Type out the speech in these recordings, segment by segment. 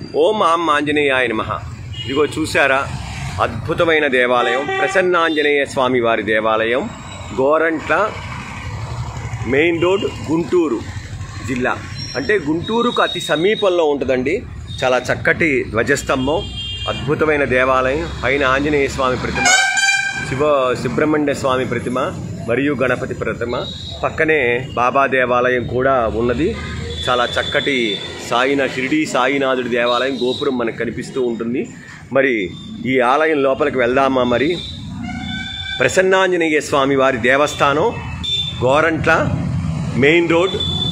ఓం ఆం ఆంజనేయాయ నమః ఇదిగో చూసారా అద్భుతమైన దేవాలయం ప్రసన్నాంజనేయ స్వామి వారి దేవాలయం గోరంట్ల మెయిన్ రోడ్ గుంటూరు జిల్లా అంటే గుంటూరుకు అతి సమీపంలో ఉంటుందండి చాలా చక్కటి ధ్వజస్తంభం అద్భుతమైన దేవాలయం పైన ఆంజనేయ స్వామి ప్రతిమ శివ సుబ్రహ్మణ్య స్వామి ప్రతిమ మరియు గణపతి ప్రతిమ పక్కనే బాబా దేవాలయం కూడా ఉన్నది చాలా చక్కటి సాయినా షిరిడి సాయినాథుడి దేవాలయం గోపురం మనకు కనిపిస్తూ ఉంటుంది మరి ఈ ఆలయం లోపలికి వెళ్దామా మరి ప్రసన్నాంజనేయ స్వామి వారి దేవస్థానం Gorantla main road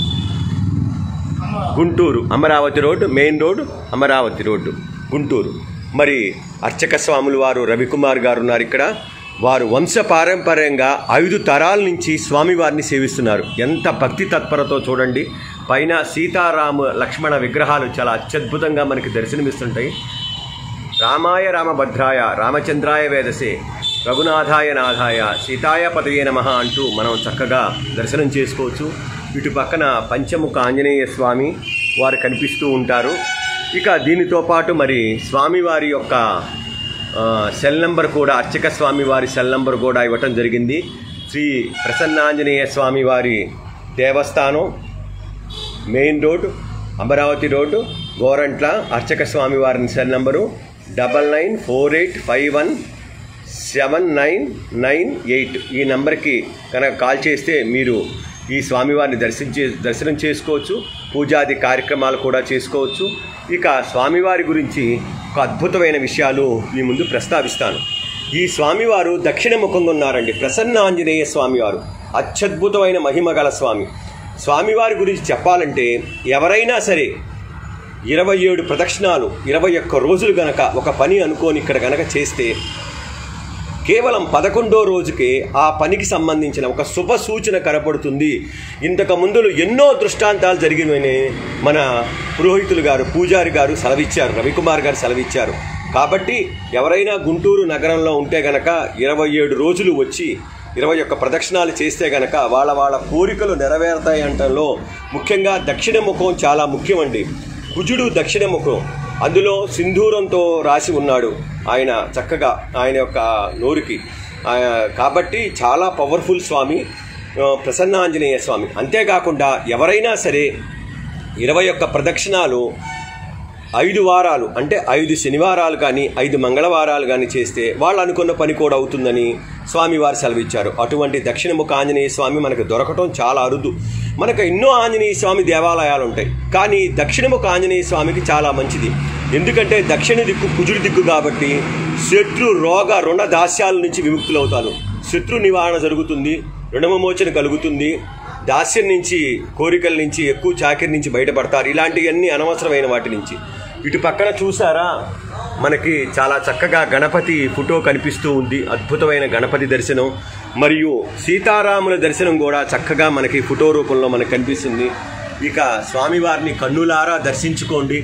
Guntur Amaravati road main road Amaravati road Guntur మరి అర్చక స్వాములు వారు రవికుమార్ గారు ఉన్నారు ఇక్కడ వారు వంశ పారంపర్యంగా ఐదు తరాల నుంచి స్వామివారిని సేవిస్తున్నారు ఎంత భక్తి తత్పరతో చూడండి పైన సీతారామ లక్ష్మణ విగ్రహాలు చాలా అత్యద్భుతంగా మనకి దర్శనమిస్తుంటాయి రామాయ రామభద్రాయ రామచంద్రాయ వేదసే రఘునాథాయ నాథాయ సీతాయ పదవే నమ అంటూ మనం చక్కగా దర్శనం చేసుకోవచ్చు ఇటు పక్కన పంచముఖ ఆంజనేయ స్వామి వారు కనిపిస్తూ ఉంటారు ఇక దీనితో పాటు మరి స్వామివారి యొక్క ఆ, సెల్ నంబర్ కూడా అర్చక స్వామి వారి సెల్ నంబర్ కూడా ఇవ్వటం జరిగింది శ్రీ ప్రసన్నాంజనేయ స్వామి వారి దేవస్థానం main road Amaravati road Gorantla అర్చక స్వామి వారి cell number double nine four eight five one seven nine nine eight ఈ నంబర్కి కనుక కాల్ చేస్తే మీరు ఈ స్వామివారిని దర్శించే దర్శనం చేసుకోవచ్చు పూజాది కార్యక్రమాలు కూడా చేసుకోవచ్చు ఇక స్వామివారి గురించి ఒక అద్భుతమైన విషయాలు మీ ముందు ప్రస్తావిస్తాను ఈ స్వామివారు దక్షిణ ముఖంగా ఉన్నారండి ప్రసన్న ఆంజనేయ స్వామివారు అత్యద్భుతమైన మహిమ గల స్వామి స్వామివారి గురించి చెప్పాలంటే ఎవరైనా సరే ఇరవై ఏడు ప్రదక్షిణాలు ఇరవై ఒక్క రోజులు గనక ఒక పని అనుకోని ఇక్కడ గనక చేస్తే కేవలం పదకొండో రోజుకే ఆ పనికి సంబంధించిన ఒక శుభ సూచన కనపడుతుంది ఇంతకు ముందులు ఎన్నో దృష్టాంతాలు జరిగినవని మన పురోహితులు గారు పూజారి గారు సెలవిచ్చారు రవికుమార్ గారు సెలవిచ్చారు కాబట్టి ఎవరైనా గుంటూరు నగరంలో ఉంటే గనక ఇరవై ఏడు రోజులు వచ్చి ఇరవై ఒక్క ప్రదక్షిణాలు చేస్తే గనక వాళ్ళ వాళ్ళ కోరికలు నెరవేరుతాయి అంటంలో ముఖ్యంగా దక్షిణ ముఖం చాలా ముఖ్యమండి కుజుడు దక్షిణ ముఖం అందులో సింధూరంతో రాసి ఉన్నాడు ఆయన చక్కగా ఆయన యొక్క నోరుకి ఆ, కాబట్టి చాలా పవర్ఫుల్ స్వామి ఆ, ప్రసన్న ఆంజనేయ స్వామి అంతేకాకుండా ఎవరైనా సరే ఇరవై ఒక్క ప్రదక్షిణాలు ఐదు వారాలు అంటే ఐదు శనివారాలు కానీ ఐదు మంగళవారాలు కానీ చేస్తే వాళ్ళు అనుకున్న పని కూడా అవుతుందని స్వామివారు సెలవిచ్చారు అటువంటి దక్షిణముఖ ఆంజనేయ స్వామి మనకు దొరకటం చాలా అరుదు మనకు ఎన్నో ఆంజనేయ స్వామి దేవాలయాలు ఉంటాయి కానీ దక్షిణముఖ ఆంజనేయ స్వామికి చాలా మంచిది ఎందుకంటే దక్షిణ దిక్కు కుజుడి దిక్కు కాబట్టి శత్రు రోగ రుణ దాస్యాల నుంచి విముక్తులవుతారు శత్రు నివారణ జరుగుతుంది రుణమోచన కలుగుతుంది దాస్యం నుంచి కోరికల నుంచి ఎక్కువ చాకిరి నుంచి బయటపడతారు ఇలాంటివన్నీ అనవసరమైన వాటి నుంచి ఇటు పక్కన చూసారా మనకి చాలా చక్కగా గణపతి ఫోటో కనిపిస్తూ ఉంది అద్భుతమైన గణపతి దర్శనం మరియు సీతారాముల దర్శనం కూడా చక్కగా మనకి ఫోటో రూపంలో మనకు కనిపిస్తుంది ఇక స్వామివారిని కన్నులారా దర్శించుకోండి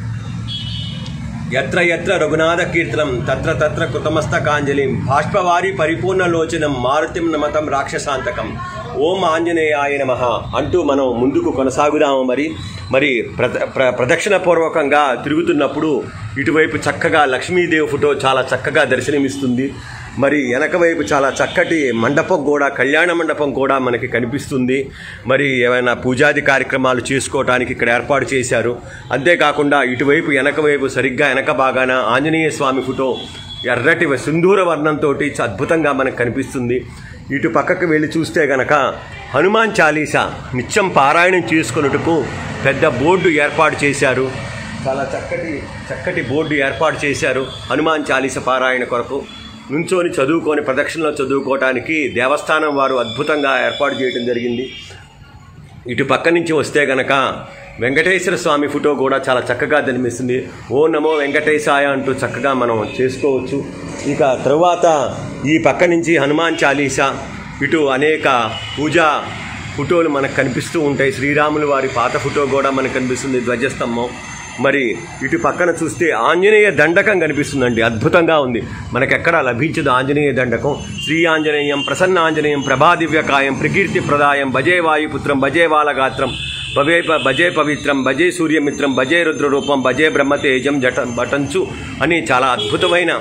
ఎత్ర ఎత్ర రఘునాథ కీర్తనం తత్ర తత్ర కృతమస్తకాంజలిం బాష్పవారి పరిపూర్ణలోచనం మారుతిం నమతం రాక్షసాంతకం ఓం ఆంజనేయాయ నమ అంటూ మనం ముందుకు కొనసాగుదాము మరి మరి ప్రద ప్ర ప్రదక్షిణ పూర్వకంగా తిరుగుతున్నప్పుడు ఇటువైపు చక్కగా లక్ష్మీదేవి ఫోటో చాలా చక్కగా దర్శనమిస్తుంది మరి వెనక వైపు చాలా చక్కటి మండపం కూడా కళ్యాణ మండపం కూడా మనకి కనిపిస్తుంది మరి ఏమైనా పూజాది కార్యక్రమాలు చేసుకోవటానికి ఇక్కడ ఏర్పాటు చేశారు అంతేకాకుండా ఇటువైపు వెనక వైపు సరిగ్గా వెనక బాగాన ఆంజనేయ స్వామి ఫోటో ఎర్రటి సింధూర వర్ణంతో అద్భుతంగా మనకు కనిపిస్తుంది ఇటు పక్కకు వెళ్ళి చూస్తే గనక హనుమాన్ చాలీసా నిత్యం పారాయణం చేసుకున్నట్టుకు పెద్ద బోర్డు ఏర్పాటు చేశారు చాలా చక్కటి చక్కటి బోర్డు ఏర్పాటు చేశారు హనుమాన్ చాలీస పారాయణ కొరకు నుంచొని చదువుకొని ప్రదక్షిణలో చదువుకోవటానికి దేవస్థానం వారు అద్భుతంగా ఏర్పాటు చేయడం జరిగింది ఇటు పక్క నుంచి వస్తే గనక వెంకటేశ్వర స్వామి ఫోటో కూడా చాలా చక్కగా కనిపిస్తుంది ఓ నమో వెంకటేశాయ అంటూ చక్కగా మనం చేసుకోవచ్చు ఇక తరువాత ఈ పక్క నుంచి హనుమాన్ చాలీసా ఇటు అనేక పూజా ఫోటోలు మనకు కనిపిస్తూ ఉంటాయి శ్రీరాములు వారి పాత ఫోటో కూడా మనకు కనిపిస్తుంది ధ్వజస్తంభం మరి ఇటు పక్కన చూస్తే ఆంజనేయ దండకం కనిపిస్తుందండి అద్భుతంగా ఉంది మనకెక్కడ లభించదు ఆంజనేయ దండకం శ్రీ ఆంజనేయం ప్రసన్న ఆంజనేయం ప్రభాదివ్యకాయం ప్రకీర్తి ప్రదాయం భజే వాయుపుత్రం భజే బాలగాత్రం భవే ప- భజే పవిత్రం భజే సూర్యమిత్రం భజే రుద్రరూపం భజే బ్రహ్మతేజం జట బటంచు అని చాలా అద్భుతమైన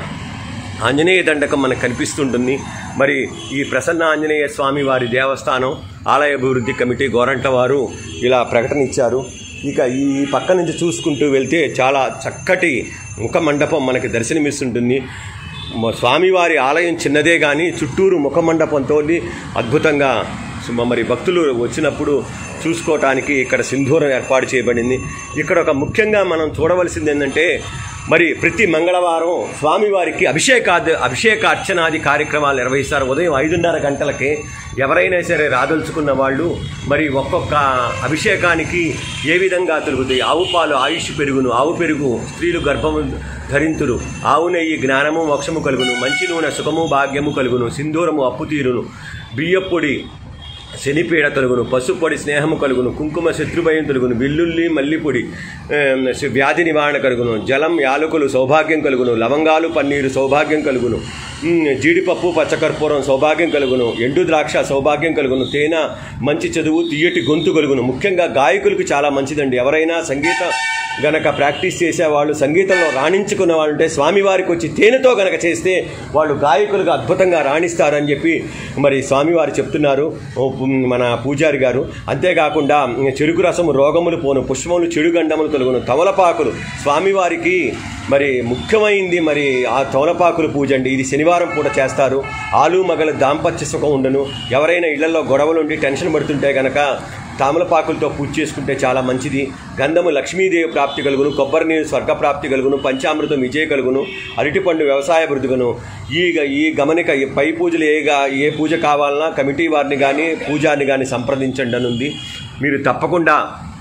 ఆంజనేయ దండకం మనకు కనిపిస్తుంటుంది మరి ఈ ప్రసన్న ఆంజనేయ స్వామి వారి దేవస్థానం ఆలయ అభివృద్ధి కమిటీ గోరంట్ల వారు ఇలా ప్రకటన ఇచ్చారు ఇక ఈ పక్క నుంచి చూసుకుంటూ వెళ్తే చాలా చక్కటి ముఖ మండపం మనకి దర్శనమిస్తుంటుంది మ- స్వామివారి ఆలయం చిన్నదే కానీ చుట్టూరు ముఖ మండపంతో అద్భుతంగా సు- మరి భక్తులు వచ్చినప్పుడు చూసుకోవటానికి ఇక్కడ సింధూరం ఏర్పాటు చేయబడింది ఇక్కడ ఒక ముఖ్యంగా మనం చూడవలసింది ఏంటంటే మరి ప్రతి మంగళవారం స్వామివారికి అభిషేకాద అభిషేక అర్చనాది కార్యక్రమాలు నిర్వహిస్తారు ఉదయం ఐదున్నర గంటలకి ఎవరైనా సరే రాదలుచుకున్న వాళ్ళు మరి ఒక్కొక్క అభిషేకానికి ఏ విధంగా తిరుగుతాయి ఆవు పాలు ఆయుష్ పెరుగును ఆవు పెరుగు స్త్రీలు గర్భము ధరింతురు ఆవు నెయ్యి జ్ఞానము మోక్షము కలుగును మంచి నూనె సుఖము భాగ్యము కలుగును సింధూరము అప్పు తీరును బియ్యప్పొడి శనిపీడ తొలుగును పసుపొడి స్నేహము కలుగును కుంకుమ శత్రుభయం తొలుగును బిల్లుల్లి మల్లిపొడి ఏం, వ్యాధి నివారణ కలుగును జలం యాలకులు సౌభాగ్యం కలుగును లవంగాలు పన్నీరు సౌభాగ్యం కలుగును ఉమ్, జీడిపప్పు పచ్చకర్పూరం సౌభాగ్యం కలుగును ఎండు ద్రాక్ష సౌభాగ్యం కలుగును తేనె మంచి చదువు తీయటి గొంతు కలుగును ముఖ్యంగా గాయకులకు చాలా మంచిదండి ఎవరైనా సంగీత గనక ప్రాక్టీస్ చేసేవాళ్ళు సంగీతంలో రాణించుకున్న వాళ్ళు ఉంటే స్వామివారికి వచ్చి తేనెతో గనక చేస్తే వాళ్ళు గాయకులుగా అద్భుతంగా రాణిస్తారని చెప్పి మరి స్వామివారు చెప్తున్నారు ఓ పు- మన పూజారి గారు అంతేకాకుండా చెరుకు రసము రోగములు పోను పుష్పములు చెడు గండములు తొలగును తమలపాకులు స్వామివారికి మరి ముఖ్యమైంది మరి ఆ తమలపాకులు పూజ అండి ఇది శనివారం పూట చేస్తారు ఆలు మగల దాంపత్య సుఖం ఉండను ఎవరైనా ఇళ్లలో గొడవలు ఉండి టెన్షన్ పడుతుంటే గనక తామలపాకులతో పూజ చేసుకుంటే చాలా మంచిది గంధము లక్ష్మీదేవి ప్రాప్తి కలుగును కొబ్బరి నీరు స్వర్గ ప్రాప్తి కలుగును పంచామృతం విజయ కలుగును అరటిపండు వ్యవసాయ అభివృద్ధిగను ఈ ఈ గమనిక ఈ పై పూజలు ఏగా ఏ పూజ కావాలన్నా కమిటీ వారిని కానీ పూజారిని కానీ సంప్రదించండి అని ఉంది మీరు తప్పకుండా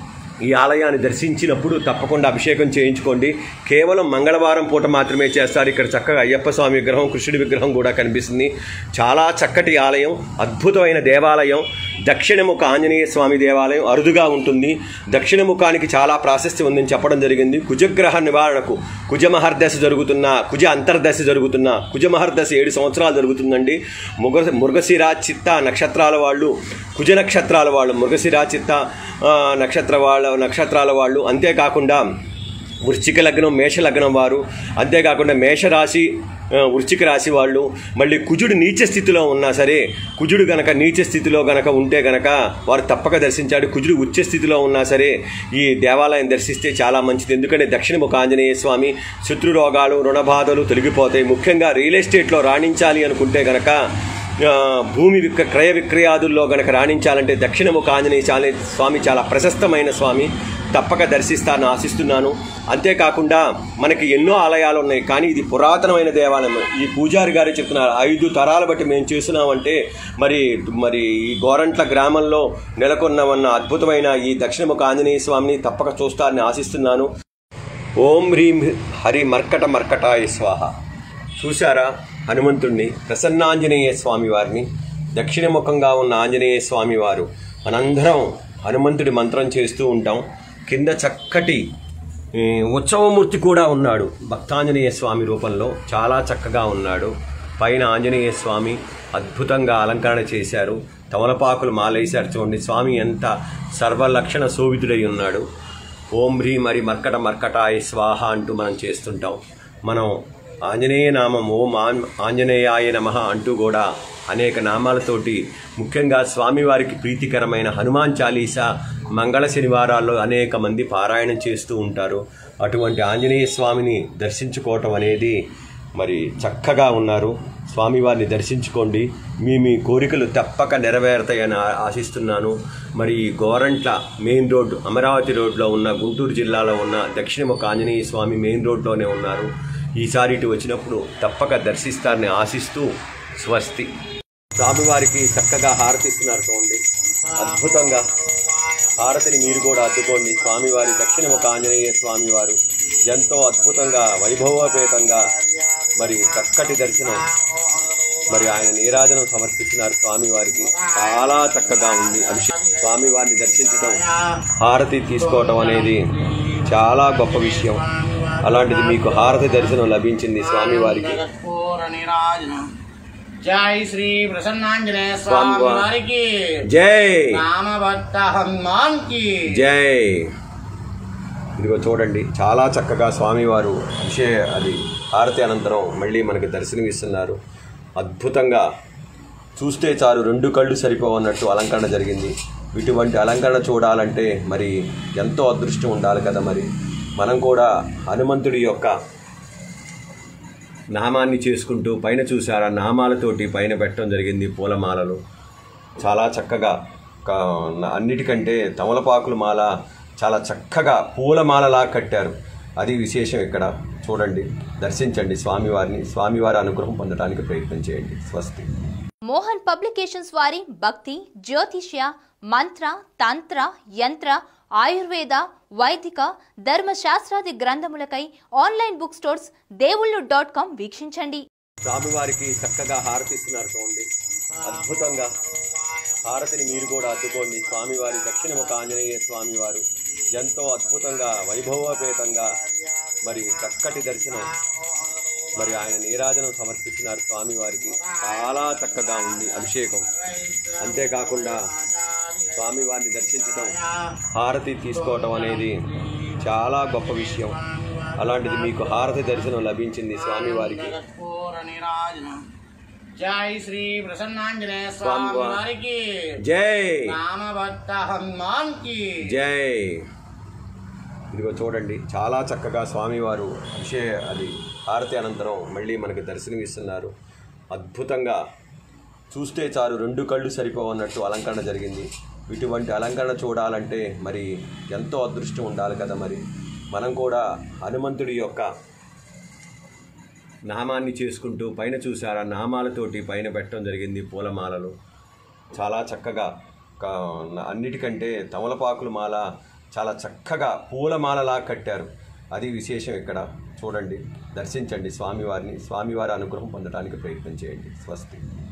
ఈ ఆలయాన్ని దర్శించినప్పుడు తప్పకుండా అభిషేకం చేయించుకోండి కేవలం మంగళవారం పూట మాత్రమే చేస్తారు ఇక్కడ చక్కగా అయ్యప్ప స్వామి విగ్రహం కృష్ణుడి విగ్రహం కూడా కనిపిస్తుంది చాలా చక్కటి ఆలయం అద్భుతమైన దేవాలయం దక్షిణముఖ ఆంజనేయ స్వామి దేవాలయం అరుదుగా ఉంటుంది దక్షిణముఖానికి చాలా ప్రాశస్త్యం ఉందని చెప్పడం జరిగింది కుజగ్రహ నివారణకు కుజమహర్దశ జరుగుతున్న కుజ అంతర్దశ జరుగుతున్న కుజమహర్దశ ఏడు సంవత్సరాలు జరుగుతుందండి ముగ మృగశిర చిత్త నక్షత్రాల వాళ్ళు కుజ నక్షత్రాల వాళ్ళు మృగశిర చిత్త ఆ, నక్షత్ర వాళ్ళ నక్షత్రాల వాళ్ళు అంతేకాకుండా వృశ్చిక లగ్నం మేష లగ్నం వారు అంతేకాకుండా మేషరాశి ఆ, వృశ్చిక రాశి వాళ్ళు మళ్ళీ కుజుడు నీచ స్థితిలో ఉన్నా సరే కుజుడు గనక నీచ స్థితిలో గనక ఉంటే గనక వారు తప్పక దర్శించాడు కుజుడు ఉచ్చ స్థితిలో ఉన్నా సరే ఈ దేవాలయం దర్శిస్తే చాలా మంచిది ఎందుకంటే దక్షిణముఖ ఆంజనేయ స్వామి శత్రు రోగాలు రుణబాధలు తొలగిపోతాయి ముఖ్యంగా రియల్ ఎస్టేట్లో రాణించాలి అనుకుంటే గనక ఆ, భూమి విక్ర క్రయ విక్రయాదుల్లో గనక రాణించాలంటే దక్షిణముఖ ఆంజనేయ చాలే స్వామి చాలా ప్రశస్తమైన స్వామి తప్పక దర్శిస్తానని ఆశిస్తున్నాను అంతేకాకుండా మనకి ఎన్నో ఆలయాలు ఉన్నాయి కానీ ఇది పురాతనమైన దేవాలయం ఈ పూజారి గారు చెప్తున్నారు ఐదు తరాల బట్టి మేము చేస్తున్నామంటే మరి మరి ఈ గోరంట్ల గ్రామంలో నెలకొన్న ఉన్న అద్భుతమైన ఈ దక్షిణముఖ ఆంజనేయ స్వామిని తప్పక చూస్తారని ఆశిస్తున్నాను ఓం హ్రీం హరి మర్కట మర్కటాయ స్వాహ చూశారా హనుమంతుణ్ణి ప్రసన్నాంజనేయ స్వామి వారిని దక్షిణముఖంగా ఉన్న ఆంజనేయ స్వామి వారు మనందరం హనుమంతుడి మంత్రం చేస్తూ ఉంటాం కింద చక్కటి ఈ, ఉత్సవమూర్తి కూడా ఉన్నాడు భక్తాంజనేయ స్వామి రూపంలో చాలా చక్కగా ఉన్నాడు పైన ఆంజనేయ స్వామి అద్భుతంగా అలంకరణ చేశారు తమలపాకులు మాలేశారు చూడండి స్వామి ఎంత సర్వలక్షణ శోభితుడై ఉన్నాడు ఓం హ్రీం హరి మర్కట మర్కటాయ స్వాహ అంటూ మనం చేస్తుంటాం మనం ఆంజనేయ నామం ఓం ఆన్ ఆంజనేయాయ నమ అంటూ కూడా అనేక నామాలతోటి ముఖ్యంగా స్వామివారికి ప్రీతికరమైన హనుమాన్ చాలీసా మంగళ శనివారాల్లో అనేక మంది పారాయణం చేస్తూ ఉంటారు అటువంటి ఆంజనేయ స్వామిని దర్శించుకోవటం అనేది మరి చక్కగా ఉన్నారు స్వామివారిని దర్శించుకోండి మీ మీ కోరికలు తప్పక నెరవేరుతాయని ఆ- ఆశిస్తున్నాను మరి ఈ గోరంట్ల మెయిన్ రోడ్డు అమరావతి రోడ్లో ఉన్న గుంటూరు జిల్లాలో ఉన్న దక్షిణముఖ ఆంజనేయ స్వామి మెయిన్ రోడ్లోనే ఉన్నారు ఈసారి ఇటు వచ్చినప్పుడు తప్పక దర్శిస్తారని ఆశిస్తూ స్వస్తి స్వామివారికి చక్కగా హారతిస్తున్నారు చూడండి అద్భుతంగా హారతిని మీరు కూడా అద్దుకోండి స్వామివారి దక్షిణముఖ ఆంజనేయ స్వామివారు ఎంతో అద్భుతంగా వైభవోపేతంగా మరి చక్కటి దర్శనం మరి ఆయన నీరాజనం సమర్పిస్తున్నారు స్వామివారికి చాలా చక్కగా ఉంది అభిషేకం స్వామివారిని దర్శించడం హారతి తీసుకోవటం అనేది చాలా గొప్ప విషయం అలాంటిది మీకు హారతి దర్శనం లభించింది స్వామివారికి పూర నీరాజనం జై శ్రీ ప్రసన్నాంజనేయ స్వామి స్వామి వా- వారికి జై రామభక్త హనుమాన్ కి జై ఇదిగో చూడండి చాలా చక్కగా స్వామివారు విషయ అది హారతి అనంతరం మళ్ళీ మనకి దర్శనమిస్తున్నారు అద్భుతంగా చూస్తే చాలు రెండు కళ్ళు సరిపోవన్నట్టు అలంకరణ జరిగింది ఇటువంటి అలంకరణ చూడాలంటే మరి ఎంతో అదృష్టం ఉండాలి కదా మరి మనం కూడా హనుమంతుడి యొక్క నామాన్ని చేసుకుంటూ పైన చూసారా నామాలతోటి పైన పెట్టడం జరిగింది పూలమాలలు చాలా చక్కగా క- అన్నిటికంటే తమలపాకుల మాల చాలా చక్కగా పూలమాలలా కట్టారు అది విశేషం ఇక్కడ చూడండి దర్శించండి స్వామివారిని స్వామివారి అనుగ్రహం పొందడానికి ప్రయత్నం చేయండి స్వస్తి మోహన్ పబ్లికేషన్స్ వారి భక్తి జ్యోతిష్య మంత్ర తంత్ర యంత్ర ఆయుర్వేద వైదిక ధర్మశాస్త్రాది గ్రంథములకై online book stores Devullu dot com వీక్షించండి స్వామివారికి చక్కగా హారతిస్తున్నారు చూడండి అద్భుతంగా హారతిని మీరు కూడా అద్దుకోండి స్వామివారి దక్షిణముఖ ఆంజనేయ స్వామివారు ఎంతో అద్భుతంగా వైభవోపేతంగా మరి చక్కటి దర్శనం మరి ఆయన నీరాజనం సమర్పిస్తున్నారు స్వామివారికి చాలా చక్కగా ఉంది అభిషేకం అంతేకాకుండా స్వామివారిని దర్శించడం హారతి తీసుకోవటం అనేది చాలా గొప్ప విషయం అలాంటిది మీకు హారతి దర్శనం లభించింది స్వామివారికి కర్పూర నీరాజనం జై శ్రీ ప్రసన్నాంజనేయ స్వామి స్వామి వా- వారికి జై రామభక్త హనుమాన్ కి జై ఇదిగో చూడండి చాలా చక్కగా స్వామివారు విషయ అది హారతి అనంతరం మళ్ళీ మనకి దర్శనమిస్తున్నారు అద్భుతంగా చూస్తే చాలు రెండు కళ్ళు సరిపోవన్నట్టు అలంకరణ జరిగింది ఇటువంటి అలంకరణ చూడాలంటే మరి ఎంతో అదృష్టం ఉండాలి కదా మరి మనం కూడా హనుమంతుడి యొక్క నామాన్ని చేసుకుంటూ పైన చూసారా నామాలతోటి పైన పెట్టడం జరిగింది పూలమాలలు చాలా చక్కగా క- అన్నిటికంటే తమలపాకుల మాల చాలా చక్కగా పూలమాలలా కట్టారు అది విశేషం ఇక్కడ చూడండి దర్శించండి స్వామివారిని స్వామివారి అనుగ్రహం పొందడానికి ప్రయత్నం చేయండి స్వస్తి